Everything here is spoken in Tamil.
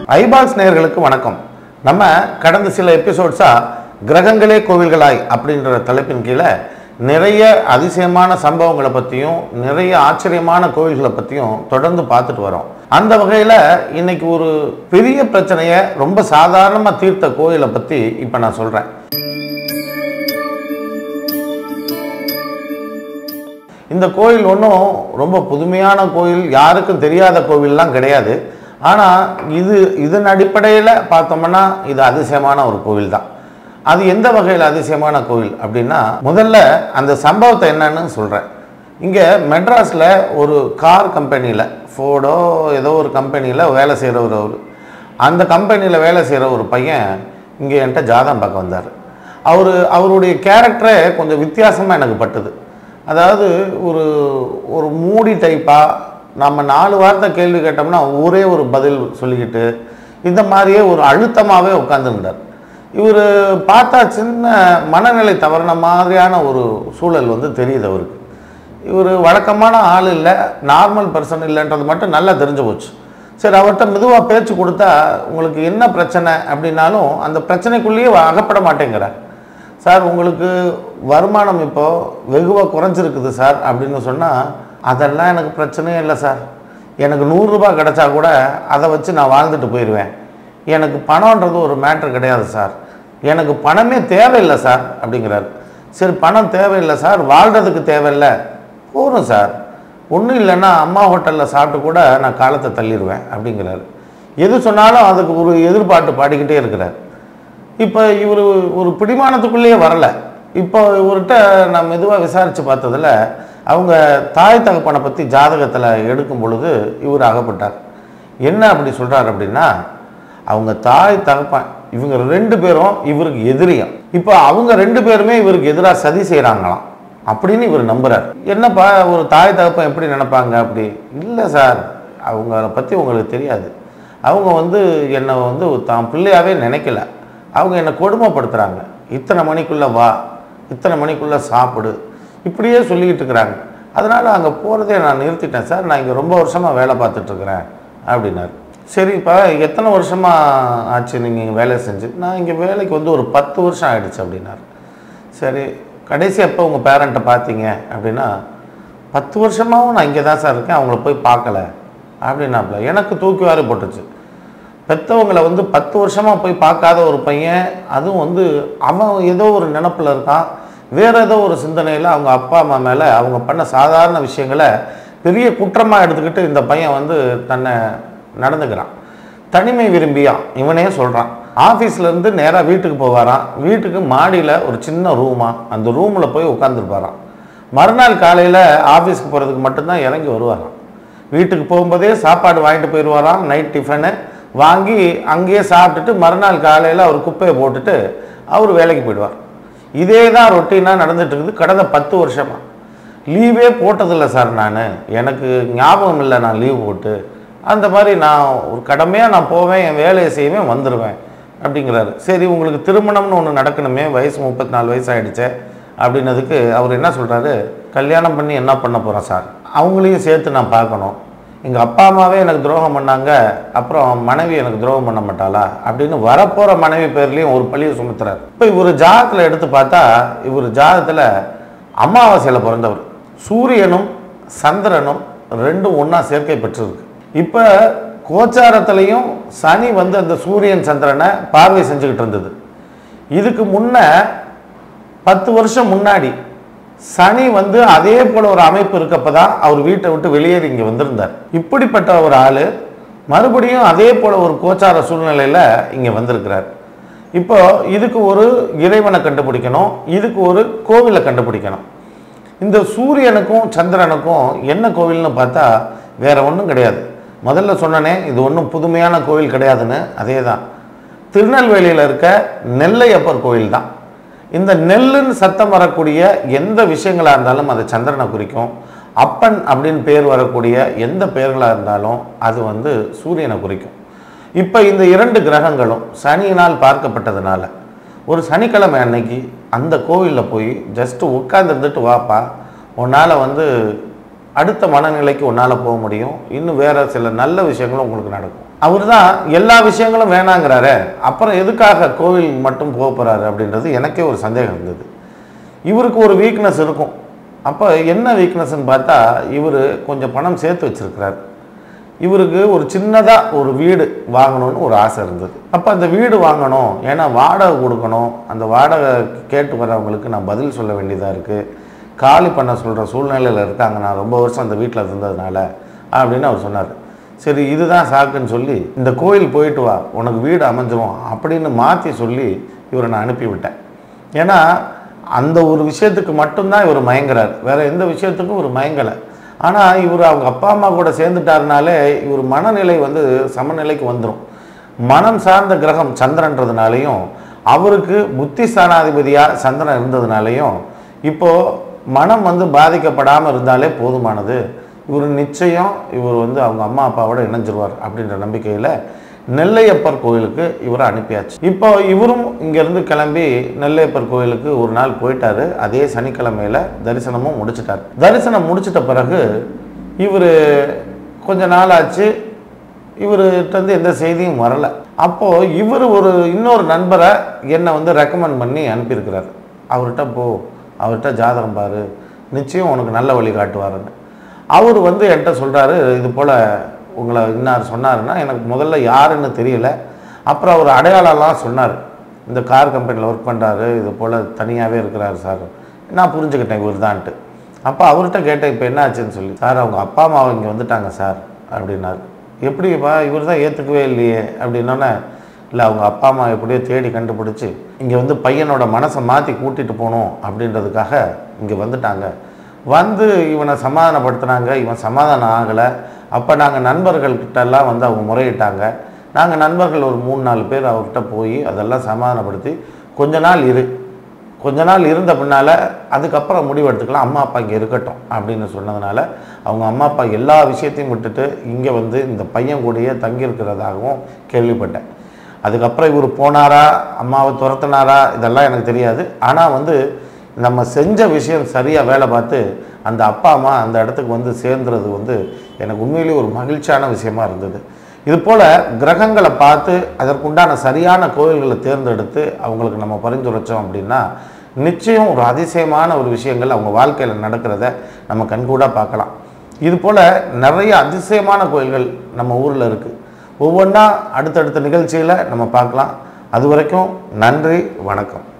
ஐபாக்ஸ் நேயர்களுக்கு வணக்கம் நம்ம கடந்த சில எபிசோட்ஸாக கிரகங்களே கோவில்களாய் அப்படின்ற தலைப்பின் கீழே நிறைய அதிசயமான சம்பவங்களை பற்றியும் நிறைய ஆச்சரியமான கோவில்களை பற்றியும் தொடர்ந்து பார்த்துட்டு வரோம் அந்த வகையில் இன்னைக்கு ஒரு பெரிய பிரச்சனையை ரொம்ப சாதாரணமாக தீர்த்த கோயிலை பற்றி இப்போ நான் சொல்கிறேன் இந்த கோயில் ஒன்றும் ரொம்ப புதுமையான கோயில் யாருக்கும் தெரியாத கோவில்லாம் கிடையாது ஆனால் இது இதன் அடிப்படையில் பார்த்தோம்னா இது அதிசயமான ஒரு கோவில் தான் அது எந்த வகையில் அதிசயமான கோவில் அப்படின்னா முதல்ல அந்த சம்பவத்தை என்னன்னு சொல்கிறேன் இங்கே மெட்ராஸில் ஒரு கார் கம்பெனியில் ஃபோர்டோ ஏதோ ஒரு கம்பெனியில் வேலை செய்கிற ஒரு ஒரு அந்த கம்பெனியில் வேலை செய்கிற ஒரு பையன் இங்கே என்கிட்ட ஜாதகம் பார்க்க வந்தார் அவர் அவருடைய கேரக்டரே கொஞ்சம் வித்தியாசமாக எனக்கு பட்டுது அதாவது ஒரு ஒரு மூடி டைப்பாக நம்ம நாலு வார்த்தை கேள்வி கேட்டோம்னா ஒரே ஒரு பதில் சொல்லிக்கிட்டு இந்த மாதிரியே ஒரு அழுத்தமாகவே உட்காந்துருந்தார் இவர் பார்த்தா சின்ன மனநிலை தவறின மாதிரியான ஒரு சூழல் வந்து தெரியுது அவருக்கு இவர் வழக்கமான ஆள் இல்லை நார்மல் பர்சன் இல்லைன்றது மட்டும் நல்லா தெரிஞ்சு போச்சு சரி அவர்கிட்ட மெதுவாக பேச்சு கொடுத்தா உங்களுக்கு என்ன பிரச்சனை அப்படின்னாலும் அந்த பிரச்சனைக்குள்ளேயே அகப்பட மாட்டேங்கிறார் சார் உங்களுக்கு வருமானம் இப்போ வெகுவாக குறைஞ்சிருக்குது சார் அப்படின்னு சொன்னால் அதெல்லாம் எனக்கு பிரச்சனையே இல்லை சார் எனக்கு நூறுரூபா கிடைச்சா கூட அதை வச்சு நான் வாழ்ந்துட்டு போயிடுவேன் எனக்கு பணம்ன்றது ஒரு மேட்ரு கிடையாது சார் எனக்கு பணமே தேவையில்லை சார் அப்படிங்கிறாரு சரி பணம் தேவையில்லை சார் வாழ்கிறதுக்கு தேவையில்லை போதும் சார் ஒன்றும் இல்லைன்னா அம்மா ஹோட்டலில் சாப்பிட்டு கூட நான் காலத்தை தள்ளிடுவேன் அப்படிங்கிறாரு எது சொன்னாலும் அதுக்கு ஒரு எதிர்பார்ட்டு பாடிக்கிட்டே இருக்கிறார் இப்போ இவர் ஒரு பிடிமானத்துக்குள்ளேயே வரலை இப்போ இவர்கிட்ட நான் மெதுவாக விசாரித்து பார்த்ததில் அவங்க தாய் தகப்பனை பற்றி ஜாதகத்தில் எடுக்கும் பொழுது இவர் அகப்பட்டார் என்ன அப்படி சொல்கிறார் அப்படின்னா அவங்க தாய் தகப்பன் இவங்க ரெண்டு பேரும் இவருக்கு எதிரியம் இப்போ அவங்க ரெண்டு பேருமே இவருக்கு எதிராக சதி செய்கிறாங்களாம் அப்படின்னு இவர் நம்புறார் என்னப்பா ஒரு தாய் தகப்பன் எப்படி நினைப்பாங்க அப்படி இல்லை சார் அவங்கள பற்றி உங்களுக்கு தெரியாது அவங்க வந்து என்னை வந்து தான் பிள்ளையாவே நினைக்கல அவங்க என்னை கொடுமைப்படுத்துகிறாங்க இத்தனை மணிக்குள்ளே வா இத்தனை குள்ளே சாப்பிடு இப்படியே சொல்லிக்கிட்டு இருக்கிறாங்க அதனால் அங்கே போகிறதே நான் நிறுத்திட்டேன் சார் நான் இங்கே ரொம்ப வருஷமாக வேலை பார்த்துட்ருக்குறேன் அப்படின்னாரு சரிப்பா எத்தனை வருஷமாக ஆச்சு நீங்கள் வேலை செஞ்சு நான் இங்கே வேலைக்கு வந்து ஒரு பத்து வருஷம் ஆயிடுச்சு அப்படின்னாரு சரி கடைசி எப்போ உங்கள் பேரண்ட்டை பார்த்தீங்க அப்படின்னா பத்து வருஷமாகவும் நான் இங்கே தான் சார் இருக்கேன் அவங்கள போய் பார்க்கல அப்படின்னாப்புல எனக்கு தூக்கி வாரி போட்டுச்சு பெற்றவங்களை வந்து பத்து வருஷமாக போய் பார்க்காத ஒரு பையன் அதுவும் வந்து அவன் ஏதோ ஒரு நினப்பில் இருக்கான் வேற ஏதோ ஒரு சிந்தனையில் அவங்க அப்பா அம்மா மேலே அவங்க பண்ண சாதாரண விஷயங்களை பெரிய குற்றமாக எடுத்துக்கிட்டு இந்த பையன் வந்து தன்னை நடந்துக்கிறான் தனிமை விரும்பியான் இவனே சொல்கிறான் ஆஃபீஸ்லேருந்து நேராக வீட்டுக்கு போவாராம் வீட்டுக்கு மாடியில் ஒரு சின்ன ரூமா அந்த ரூமில் போய் உட்காந்துருப்பாராம் மறுநாள் காலையில் ஆஃபீஸ்க்கு போகிறதுக்கு மட்டும்தான் இறங்கி வருவாராம் வீட்டுக்கு போகும்போதே சாப்பாடு வாங்கிட்டு போயிடுவாராம் நைட் டிஃபனு வாங்கி அங்கேயே சாப்பிட்டுட்டு மறுநாள் காலையில் அவர் குப்பையை போட்டுட்டு அவர் வேலைக்கு போயிடுவார் இதே தான் ரொட்டீனாக நடந்துட்டு இருக்குது கடந்த பத்து வருஷமாக லீவே போட்டதில்லை சார் நான் எனக்கு ஞாபகம் இல்லை நான் லீவ் போட்டு அந்த மாதிரி நான் ஒரு கடமையாக நான் போவேன் என் வேலையை செய்வேன் வந்துடுவேன் அப்படிங்கிறாரு சரி உங்களுக்கு திருமணம்னு ஒன்று நடக்கணுமே வயசு முப்பத்தி நாலு வயசு ஆகிடுச்சே அப்படின்னதுக்கு அவர் என்ன சொல்கிறாரு கல்யாணம் பண்ணி என்ன பண்ண போகிறேன் சார் அவங்களையும் சேர்த்து நான் பார்க்கணும் எங்கள் அப்பா அம்மாவே எனக்கு துரோகம் பண்ணாங்க அப்புறம் மனைவி எனக்கு துரோகம் பண்ண மாட்டாளா அப்படின்னு வரப்போகிற மனைவி பேர்லேயும் ஒரு பழியை சுமத்துறாரு இப்போ இவர் ஜாதத்தில் எடுத்து பார்த்தா இவர் ஜாதத்தில் அமாவாசையில் பிறந்தவர் சூரியனும் சந்திரனும் ரெண்டும் ஒன்றா சேர்க்கை பெற்றிருக்கு இப்போ கோச்சாரத்திலையும் சனி வந்து அந்த சூரியன் சந்திரனை பார்வை செஞ்சுக்கிட்டு இருந்தது இதுக்கு முன்ன பத்து வருஷம் முன்னாடி சனி வந்து அதே போல ஒரு அமைப்பு இருக்கப்ப தான் அவர் வீட்டை விட்டு வெளியேறி இங்கே வந்திருந்தார் இப்படிப்பட்ட ஒரு ஆள் மறுபடியும் அதே போல ஒரு கோச்சார சூழ்நிலையில் இங்கே வந்திருக்கிறார் இப்போ இதுக்கு ஒரு இறைவனை கண்டுபிடிக்கணும் இதுக்கு ஒரு கோவிலை கண்டுபிடிக்கணும் இந்த சூரியனுக்கும் சந்திரனுக்கும் என்ன கோவில்னு பார்த்தா வேற ஒன்றும் கிடையாது முதல்ல சொன்னனே இது ஒன்றும் புதுமையான கோவில் கிடையாதுன்னு அதே தான் திருநெல்வேலியில் இருக்க நெல்லையப்பர் கோவில் தான் இந்த நெல்லுன்னு சத்தம் வரக்கூடிய எந்த விஷயங்களாக இருந்தாலும் அது சந்திரனை குறிக்கும் அப்பன் அப்படின்னு பேர் வரக்கூடிய எந்த பெயர்களாக இருந்தாலும் அது வந்து சூரியனை குறிக்கும் இப்போ இந்த இரண்டு கிரகங்களும் சனியினால் பார்க்கப்பட்டதுனால ஒரு சனிக்கிழமை அன்னைக்கு அந்த கோவிலில் போய் ஜஸ்ட்டு உட்கார்ந்துருந்துட்டு வாப்பா உன்னால் வந்து அடுத்த மனநிலைக்கு உன்னால் போக முடியும் இன்னும் வேறு சில நல்ல விஷயங்களும் உங்களுக்கு நடக்கும் அவர் தான் எல்லா விஷயங்களும் வேணாங்கிறாரு அப்புறம் எதுக்காக கோவில் மட்டும் போக போகிறாரு அப்படின்றது எனக்கே ஒரு சந்தேகம் இருந்தது இவருக்கு ஒரு வீக்னஸ் இருக்கும் அப்போ என்ன வீக்னஸ்ன்னு பார்த்தா இவர் கொஞ்சம் பணம் சேர்த்து வச்சிருக்கிறார் இவருக்கு ஒரு சின்னதாக ஒரு வீடு வாங்கணும்னு ஒரு ஆசை இருந்தது அப்போ அந்த வீடு வாங்கணும் ஏன்னா வாடகை கொடுக்கணும் அந்த வாடகை கேட்டு வரவங்களுக்கு நான் பதில் சொல்ல வேண்டியதாக இருக்குது காலி பண்ண சொல்கிற சூழ்நிலையில் இருக்காங்க நான் ரொம்ப வருஷம் அந்த வீட்டில் இருந்ததுனால அப்படின்னு அவர் சொன்னார் சரி இதுதான் சாக்குன்னு சொல்லி இந்த கோயில் போயிட்டு வா உனக்கு வீடு அமைஞ்சிரும் அப்படின்னு மாற்றி சொல்லி இவரை நான் அனுப்பி விட்டேன் ஏன்னா அந்த ஒரு விஷயத்துக்கு மட்டும்தான் இவர் மயங்குறார் வேற எந்த விஷயத்துக்கும் இவர் மயங்கலை ஆனால் இவர் அவங்க அப்பா அம்மா கூட சேர்ந்துட்டாருனாலே இவர் மனநிலை வந்து சமநிலைக்கு வந்துடும் மனம் சார்ந்த கிரகம் சந்திரன்றதுனாலையும் அவருக்கு புத்தி ஸ்தானாதிபதியாக சந்திரன் இருந்ததுனாலையும் இப்போது மனம் வந்து பாதிக்கப்படாமல் இருந்தாலே போதுமானது இவர் நிச்சயம் இவர் வந்து அவங்க அம்மா அப்பாவோட இணைஞ்சிருவார் அப்படின்ற நம்பிக்கையில் நெல்லையப்பர் கோயிலுக்கு இவரை அனுப்பியாச்சு இப்போ இவரும் இங்கேருந்து கிளம்பி நெல்லையப்பர் கோயிலுக்கு ஒரு நாள் போயிட்டாரு அதே சனிக்கிழமையில தரிசனமும் முடிச்சிட்டார் தரிசனம் முடிச்சிட்ட பிறகு இவர் கொஞ்ச நாள் ஆச்சு இவர்கிட்ட இருந்து எந்த செய்தியும் வரல அப்போது இவர் ஒரு இன்னொரு நண்பரை என்னை வந்து ரெக்கமெண்ட் பண்ணி அனுப்பியிருக்கிறார் அவர்கிட்ட போ அவர்கிட்ட ஜாதகம் பாரு நிச்சயம் உனக்கு நல்ல வழி காட்டுவாருன்னு அவர் வந்து என்கிட்ட சொல்கிறாரு இது போல் உங்களை இன்னார் சொன்னாருன்னா எனக்கு முதல்ல யாருன்னு தெரியல அப்புறம் அவர் அடையாளம்லாம் சொன்னார் இந்த கார் கம்பெனியில் ஒர்க் பண்ணுறாரு இது போல் தனியாகவே இருக்கிறாரு சார் நான் புரிஞ்சுக்கிட்டேன் இவர் தான்ட்டு அப்போ அவர்கிட்ட கேட்டேன் இப்போ என்ன ஆச்சுன்னு சொல்லி சார் அவங்க அப்பா அம்மா இங்கே வந்துட்டாங்க சார் அப்படின்னாரு எப்படிப்பா இவர் தான் ஏற்றுக்கவே இல்லையே அப்படின்னோன்னே இல்லை அவங்க அப்பா அம்மா எப்படியோ தேடி கண்டுபிடிச்சி இங்கே வந்து பையனோட மனசை மாற்றி கூட்டிகிட்டு போகணும் அப்படின்றதுக்காக இங்கே வந்துட்டாங்க வந்து இவனை சமாதானப்படுத்துனாங்க இவன் சமாதானம் ஆகலை அப்போ நாங்கள் நண்பர்கள்கிட்ட எல்லாம் வந்து அவங்க முறையிட்டாங்க நாங்கள் நண்பர்கள் ஒரு மூணு நாலு பேர் அவர்கிட்ட போய் அதெல்லாம் சமாதானப்படுத்தி கொஞ்ச நாள் இரு கொஞ்ச நாள் இருந்த பின்னால் அதுக்கப்புறம் முடிவெடுத்துக்கலாம் அம்மா அப்பா இங்கே இருக்கட்டும் அப்படின்னு சொன்னதுனால அவங்க அம்மா அப்பா எல்லா விஷயத்தையும் விட்டுட்டு இங்கே வந்து இந்த பையன் கூடயே தங்கியிருக்கிறதாகவும் கேள்விப்பட்டேன் அதுக்கப்புறம் இவர் போனாரா அம்மாவை துரத்துனாரா இதெல்லாம் எனக்கு தெரியாது ஆனால் வந்து நம்ம செஞ்ச விஷயம் சரியாக வேலை பார்த்து அந்த அப்பா அம்மா அந்த இடத்துக்கு வந்து சேர்ந்துறது வந்து எனக்கு உண்மையிலேயே ஒரு மகிழ்ச்சியான விஷயமா இருந்தது இது போல் கிரகங்களை பார்த்து அதற்குண்டான சரியான கோயில்களை தேர்ந்தெடுத்து அவங்களுக்கு நம்ம பரிந்துரைச்சோம் அப்படின்னா நிச்சயம் ஒரு அதிசயமான ஒரு விஷயங்கள் அவங்க வாழ்க்கையில் நடக்கிறத நம்ம கண்கூடாக பார்க்கலாம் இது போல் நிறைய அதிசயமான கோயில்கள் நம்ம ஊரில் இருக்குது ஒவ்வொன்றா அடுத்தடுத்த நிகழ்ச்சியில் நம்ம பார்க்கலாம் அது வரைக்கும் நன்றி வணக்கம்